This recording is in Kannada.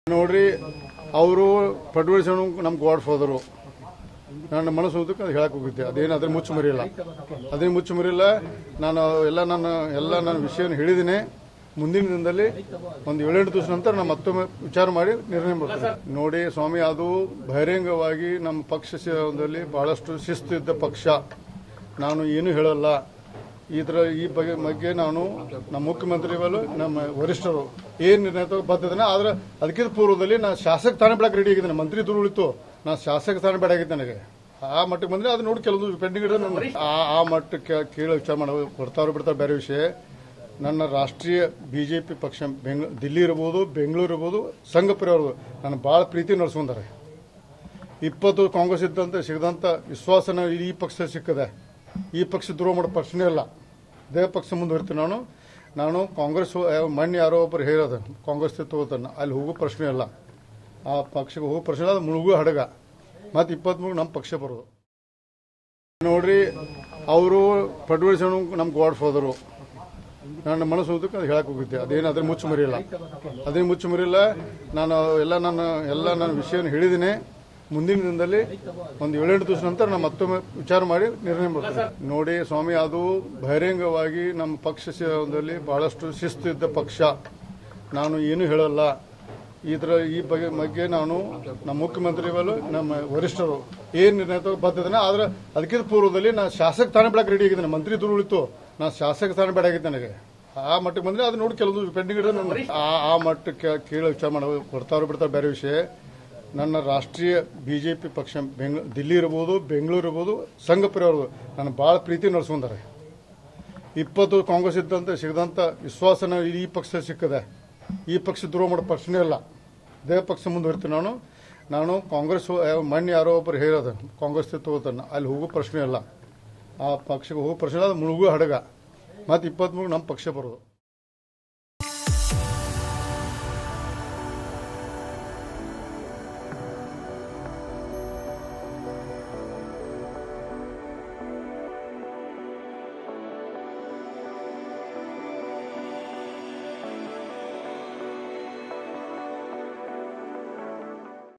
ನೋಡ್ರಿ ಅವರು ಪಡ್ವಳಿಸೋಣ ನಮ್ಮ ಗಾಡ್ ಫಾದರು ನನ್ನ ಮನಸ್ಸು ಹೋದಕ್ಕೆ ಅದು ಹೇಳಕ್ ಹೋಗಿದ್ದೆ ಅದೇನು ಅದ್ರ ಮುಚ್ಚು ಮರಿಯಲ್ಲ ಅದೇನು ಮುಚ್ಚು ಮರಿಯಲ್ಲ ನಾನು ಎಲ್ಲ ನನ್ನ ಎಲ್ಲ ನನ್ನ ವಿಷಯವನ್ನು ಹೇಳಿದ್ದೀನಿ ಮುಂದಿನ ದಿನದಲ್ಲಿ ಒಂದು ಏಳೆಂಟು ದಿವಸ ನಂತರ ನಾನು ಮತ್ತೊಮ್ಮೆ ವಿಚಾರ ಮಾಡಿ ನಿರ್ಣಯ ಮಾಡ್ತೀನಿ ನೋಡಿ ಸ್ವಾಮಿ ಅದು ಬಹಿರಂಗವಾಗಿ ನಮ್ಮ ಪಕ್ಷ ಸೇವದಲ್ಲಿ ಬಹಳಷ್ಟು ಶಿಸ್ತು ಇದ್ದ ಪಕ್ಷ ನಾನು ಏನು ಹೇಳಲ್ಲ ಇದರ ಈ ಬಗ್ಗೆ ಬಗ್ಗೆ ನಾನು ನಮ್ಮ ಮುಖ್ಯಮಂತ್ರಿಗಳು ನಮ್ಮ ವರಿಷ್ಠರು ಏನ್ ನಿರ್ಣಯ ಬರ್ತದನ್ನ ಆದ್ರೆ ಅದಕ್ಕಿಂತ ಪೂರ್ವದಲ್ಲಿ ನಾನು ಶಾಸಕ ಸ್ಥಾನ ಬಿಡಕ್ಕೆ ರೆಡಿ ಆಗಿದ್ದೇನೆ ಮಂತ್ರಿ ದೂರ ಉಳಿತು ನಾನು ಶಾಸಕ ಸ್ಥಾನ ಬೇಡಾಗಿದ್ದೆ ನನಗೆ ಆ ಮಟ್ಟಕ್ಕೆ ಬಂದ್ರೆ ಅದು ನೋಡಿ ಕೆಲವೊಂದು ಪೆಂಡಿಂಗ್ ಇಡೋ ಆ ಆ ಮಟ್ಟಕ್ಕೆ ಕೇಳಿ ವಿಚಾರ ಮಾಡೋ ಕೊಡ್ತಾರೋ ಬಿಡ್ತಾರೆ ಬೇರೆ ವಿಷಯ ನನ್ನ ರಾಷ್ಟ್ರೀಯ ಬಿಜೆಪಿ ಪಕ್ಷ ಬೆಂಗ್ ದಿಲ್ಲಿ ಇರ್ಬೋದು ಬೆಂಗಳೂರು ಇರ್ಬೋದು ಸಂಘ ಪರಿವಾರ ನಾನು ಭಾಳ ಪ್ರೀತಿ ನಡೆಸ್ಕೊಂಡಾರೆ ಇಪ್ಪತ್ತು ಕಾಂಗ್ರೆಸ್ ಇದ್ದಂತೆ ಸಿಗದಂತ ವಿಶ್ವಾಸನ ಈ ಪಕ್ಷ ಸಿಕ್ಕದೆ ಈ ಪಕ್ಷ ದ್ರೋಹ ಮಾಡೋ ಪ್ರಶ್ನೆ ಇಲ್ಲ ಇದೇ ಪಕ್ಷ ಮುಂದುವರಿತೀನಿ ನಾನು ನಾನು ಕಾಂಗ್ರೆಸ್ ಮಣ್ಣು ಯಾರೋ ಒಬ್ಬರು ಹೇಳೋದು ಕಾಂಗ್ರೆಸ್ ತಗೋತಾನೆ ಅಲ್ಲಿ ಹೋಗೋ ಪ್ರಶ್ನೆ ಇಲ್ಲ ಆ ಪಕ್ಷಕ್ಕೆ ಹೋಗೋ ಪ್ರಶ್ನೆ ಇಲ್ಲ ಅದು ಮುಳುಗೋ ಹಡಗ ಮತ್ತು ಇಪ್ಪತ್ಮೂರು ನಮ್ಮ ಪಕ್ಷ ಬರೋದು ನೋಡ್ರಿ ಅವರು ಪಡ್ವಳಿಸೋಣ ನಮ್ಮ ಗಾಡ್ ಫಾದರು ನನ್ನ ಮನಸ್ಸು ಹೋದಕ್ಕೆ ಅದು ಹೇಳಕ್ ಹೋಗಿದ್ದೆ ಅದೇನು ಅದ್ರ ಮುಚ್ಚು ಮರಿಯಲ್ಲ ಅದೇನು ಮುಚ್ಚು ಮರಿಯಲ್ಲ ನಾನು ಎಲ್ಲ ನನ್ನ ಎಲ್ಲ ನನ್ನ ವಿಷಯವನ್ನು ಹೇಳಿದ್ದೀನಿ ಮುಂದಿನ ದಿನದಲ್ಲಿ ಒಂದು ಏಳೆಂಟು ದಿವಸ ನಂತರ ನಾನು ಮತ್ತೊಮ್ಮೆ ವಿಚಾರ ಮಾಡಿ ನಿರ್ಣಯ ಮಾಡ್ತೀನಿ ನೋಡಿ ಸ್ವಾಮಿ ಅದು ಬಹಿರಂಗವಾಗಿ ನಮ್ಮ ಪಕ್ಷ ಸೇವದಲ್ಲಿ ಬಹಳಷ್ಟು ಶಿಸ್ತು ಇದ್ದ ಪಕ್ಷ ನಾನು ಏನು ಹೇಳಲ್ಲ ಇದರ ಈ ಬಗ್ಗೆ ಬಗ್ಗೆ ನಾನು ನಮ್ಮ ಮುಖ್ಯಮಂತ್ರಿಗಳು ನಮ್ಮ ವರಿಷ್ಠರು ಏನ್ ನಿರ್ಣಯ ಬರ್ತದನ್ನ ಆದ್ರೆ ಅದಕ್ಕಿಂತ ಪೂರ್ವದಲ್ಲಿ ನಾನು ಶಾಸಕ ಸ್ಥಾನ ಬಿಡಕ್ಕೆ ರೆಡಿ ಆಗಿದ್ದೇನೆ ಮಂತ್ರಿ ದೂರ ಉಳಿತು ನಾನು ಶಾಸಕ ಸ್ಥಾನ ಬೇಡಾಗಿದ್ದೆ ನನಗೆ ಆ ಮಟ್ಟಕ್ಕೆ ಬಂದ್ರೆ ಅದು ನೋಡಿ ಕೆಲವೊಂದು ಪೆಂಡಿಂಗ್ ಇಡೋ ಆ ಆ ಮಟ್ಟಕ್ಕೆ ಕೇಳಿ ವಿಚಾರ ಮಾಡೋ ಕೊಡ್ತಾರೋ ಬಿಡ್ತಾರೆ ಬೇರೆ ವಿಷಯ ನನ್ನ ರಾಷ್ಟ್ರೀಯ ಬಿಜೆಪಿ ಪಕ್ಷ ಬೆಂಗ್ ದಿಲ್ಲಿ ಇರ್ಬೋದು ಬೆಂಗಳೂರು ಇರ್ಬೋದು ಸಂಘ ಪರಿವಾರ ನಾನು ಭಾಳ ಪ್ರೀತಿ ನಡೆಸ್ಕೊಂಡಾರೆ ಇಪ್ಪತ್ತು ಕಾಂಗ್ರೆಸ್ ಇದ್ದಂತೆ ಸಿಗದಂತ ವಿಶ್ವಾಸನ ಈ ಪಕ್ಷ ಸಿಕ್ಕದೆ ಈ ಪಕ್ಷ ದ್ರೋಹ ಮಾಡೋ ಪ್ರಶ್ನೆ ಇಲ್ಲ ಇದೇ ಪಕ್ಷ ಮುಂದುವರಿತೀನಿ ನಾನು ನಾನು ಕಾಂಗ್ರೆಸ್ ಮಣ್ಣು ಯಾರೋ ಒಬ್ಬರು ಹೇಳೋದು ಕಾಂಗ್ರೆಸ್ ತಗೋತಾನೆ ಅಲ್ಲಿ ಹೋಗೋ ಪ್ರಶ್ನೆ ಇಲ್ಲ ಆ ಪಕ್ಷಕ್ಕೆ ಹೋಗೋ ಪ್ರಶ್ನೆ ಇಲ್ಲ ಅದು ಮುಳುಗೋ ಹಡಗ ಮತ್ತು ಇಪ್ಪತ್ಮೂರು ನಮ್ಮ ಪಕ್ಷ ಬರೋದು